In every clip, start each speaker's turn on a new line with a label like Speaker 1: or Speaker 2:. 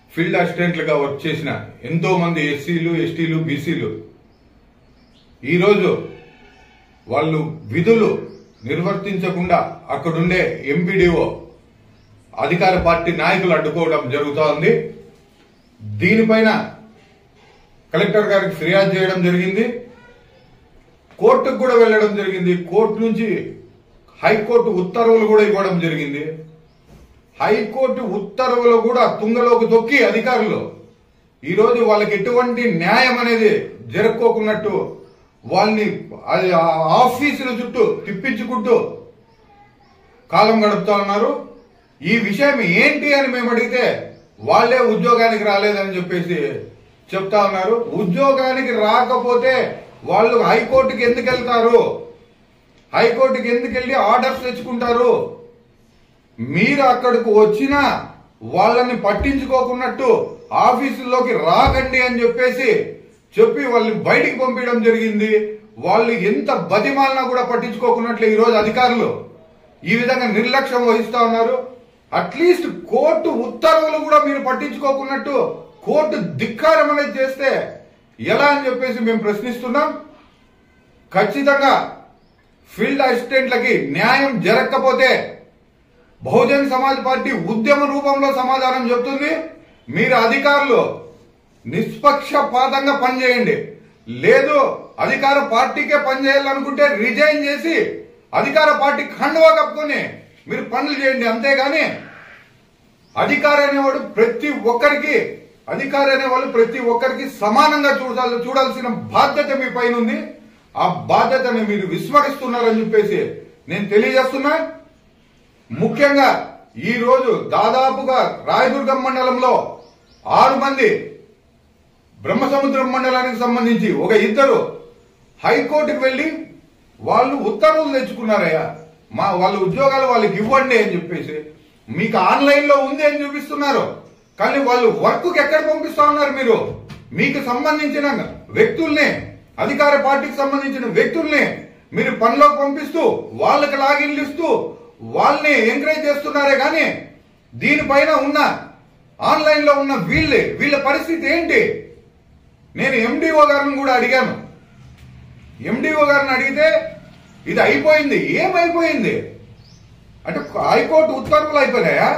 Speaker 1: field అసిస్టెంట్లుగా work చేసిన ఎంతో మంది ఎస్సీలు ఎస్టీలు బీసీలు ఈరోజు వాళ్ళు విధులు నిర్వర్తించకుండా అక్కడుండే ఎంపీడీఓ అధికార పార్టీ నాయకులు అడ్డుకోవడం జరుగుతూ ఉంది దీనిపైన కలెక్టర్ గారికి ఫిర్యాదు చేయడం జరిగింది కోర్టుకు కూడా వెళ్ళడం జరిగింది కోర్టు నుంచి హైకోర్టు ఉత్తర్వులు కూడా ఇవ్వడం జరిగింది హైకోర్టు ఉత్తర్వులు కూడా తుంగలోకి తొక్కి అధికారులు ఈరోజు వాళ్ళకి ఎటువంటి న్యాయం అనేది జరుపుకోకున్నట్టు వాళ్ళని అది ఆ ఆఫీసుల చుట్టూ తిప్పించుకుంటూ కాలం గడుపుతా ఉన్నారు ఈ విషయం ఏంటి అని మేము అడిగితే వాళ్ళే ఉద్యోగానికి రాలేదని చెప్పేసి చెప్తా ఉన్నారు ఉద్యోగానికి రాకపోతే వాళ్ళు హైకోర్టుకి ఎందుకు వెళ్తారు హైకోర్టుకి ఎందుకు వెళ్ళి ఆర్డర్స్ తెచ్చుకుంటారు మీరు అక్కడికి వచ్చినా వాళ్ళని పట్టించుకోకున్నట్టు ఆఫీసుల్లోకి రాకండి అని చెప్పేసి చెప్పి వాళ్ళని బయటికి పంపించడం జరిగింది వాళ్ళు ఎంత బతిమాలినా కూడా పట్టించుకోకున్నట్లు ఈ రోజు అధికారులు ఈ విధంగా నిర్లక్ష్యం వహిస్తా ఉన్నారు అట్లీస్ట్ కోర్టు ఉత్తర్వులు కూడా మీరు పట్టించుకోకున్నట్టు కోర్టు ధిక్కారం అనేది చేస్తే ఎలా అని చెప్పేసి మేము ప్రశ్నిస్తున్నాం ఖచ్చితంగా ఫీల్డ్ అసిస్టెంట్లకి న్యాయం జరగకపోతే బహుజన్ సమాజ్ పార్టీ ఉద్యమ రూపంలో సమాధానం చెప్తుంది మీరు అధికారులు నిష్పక్షపాతంగా పనిచేయండి లేదు అధికార పార్టీకే పనిచేయాలనుకుంటే రిజైన్ చేసి అధికార పార్టీ ఖండవా కప్పుకొని మీరు పనులు చేయండి అంతేగాని అధికారి అనేవాడు ప్రతి ఒక్కరికి అధికారి అనేవాళ్ళు ప్రతి ఒక్కరికి సమానంగా చూడాలి చూడాల్సిన బాధ్యత మీ పైన ఉంది ఆ బాధ్యతని మీరు విస్మరిస్తున్నారని చెప్పేసి నేను తెలియజేస్తున్నా ముఖ్యంగా ఈ రోజు దాదాపుగా రాయదుర్గం మండలంలో ఆరు మంది బ్రహ్మసముద్రం మండలానికి సంబంధించి ఒక ఇద్దరు హైకోర్టుకు వెళ్లి వాళ్ళు ఉత్తర్వులు తెచ్చుకున్నారయ్యా మా వాళ్ళ ఉద్యోగాలు వాళ్ళకి ఇవ్వండి అని చెప్పేసి మీకు ఆన్లైన్ లో ఉంది అని చూపిస్తున్నారు కానీ వాళ్ళు వర్క్ ఎక్కడ పంపిస్తా ఉన్నారు మీరు మీకు సంబంధించిన వ్యక్తుల్ని అధికార పార్టీకి సంబంధించిన వ్యక్తుల్ని మీరు పనిలోకి పంపిస్తూ వాళ్ళకి లాగిన్లు ఇస్తూ వాళ్ళని ఎంకరేజ్ చేస్తున్నారే కానీ దీనిపైన ఉన్న ఆన్లైన్ లో ఉన్న వీళ్ళే వీళ్ళ పరిస్థితి ఏంటి నేను ఎండిఓ గారిని కూడా అడిగాను ఎండిఓ గారిని అడిగితే ఇది అయిపోయింది ఏమైపోయింది అంటే హైకోర్టు ఉత్తర్వులు అయిపోయాయా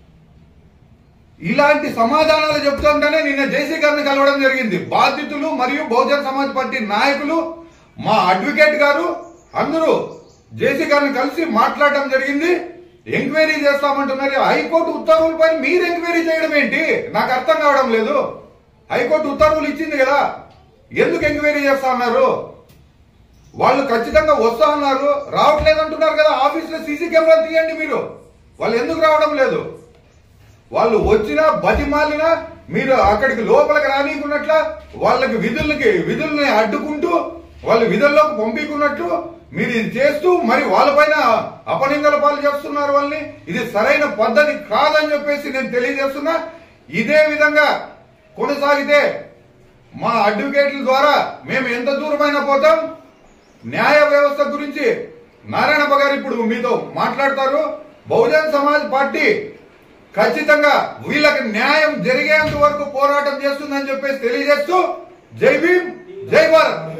Speaker 1: ఇలాంటి సమాధానాలు చెప్తుంటేనే నిన్న జేసీ గారిని కలవడం జరిగింది బాధితులు మరియు బహుజన్ సమాజ్ పార్టీ నాయకులు మా అడ్వకేట్ గారు అందరూ జేసీ గారిని కలిసి మాట్లాడడం జరిగింది ఎంక్వైరీ చేస్తామంటున్నారు హైకోర్టు ఉత్తర్వులపై మీరు ఎంక్వైరీ చేయడం ఏంటి నాకు అర్థం కావడం లేదు హైకోర్టు ఉత్తర్వులు ఇచ్చింది కదా ఎందుకు ఎంక్వైరీ చేస్తా ఉన్నారు వాళ్ళు ఖచ్చితంగా వస్తా ఉన్నారు రావట్లేదు అంటున్నారు కదా ఆఫీసులో సీసీ కెమెరాలు తీయండి మీరు వాళ్ళు ఎందుకు రావడం లేదు వాళ్ళు వచ్చినా బతిమాలినా మీరు అక్కడికి లోపలికి రానికున్నట్ల వాళ్ళకి విధులకి విధుల్ని అడ్డుకుంటూ వాళ్ళు విధుల్లోకి పంపించుకున్నట్లు మీరు ఇది చేస్తూ మరి వాళ్ళపైన అపనిందల పాలు చేస్తున్నారు వాళ్ళని ఇది సరైన పద్ధతి కాదని చెప్పేసి నేను తెలియజేస్తున్నా ఇదే విధంగా కొనసాగితే మా అడ్వకేట్ల ద్వారా మేము ఎంత దూరమైనా పోతాం న్యాయ వ్యవస్థ గురించి నారాయణప్ప గారు ఇప్పుడు మీతో మాట్లాడతారు బహుజన్ సమాజ్ పార్టీ ఖచ్చితంగా వీళ్ళకి న్యాయం జరిగేంత వరకు పోరాటం చేస్తుందని చెప్పేసి తెలియజేస్తూ జై భీమ్ జై భారత్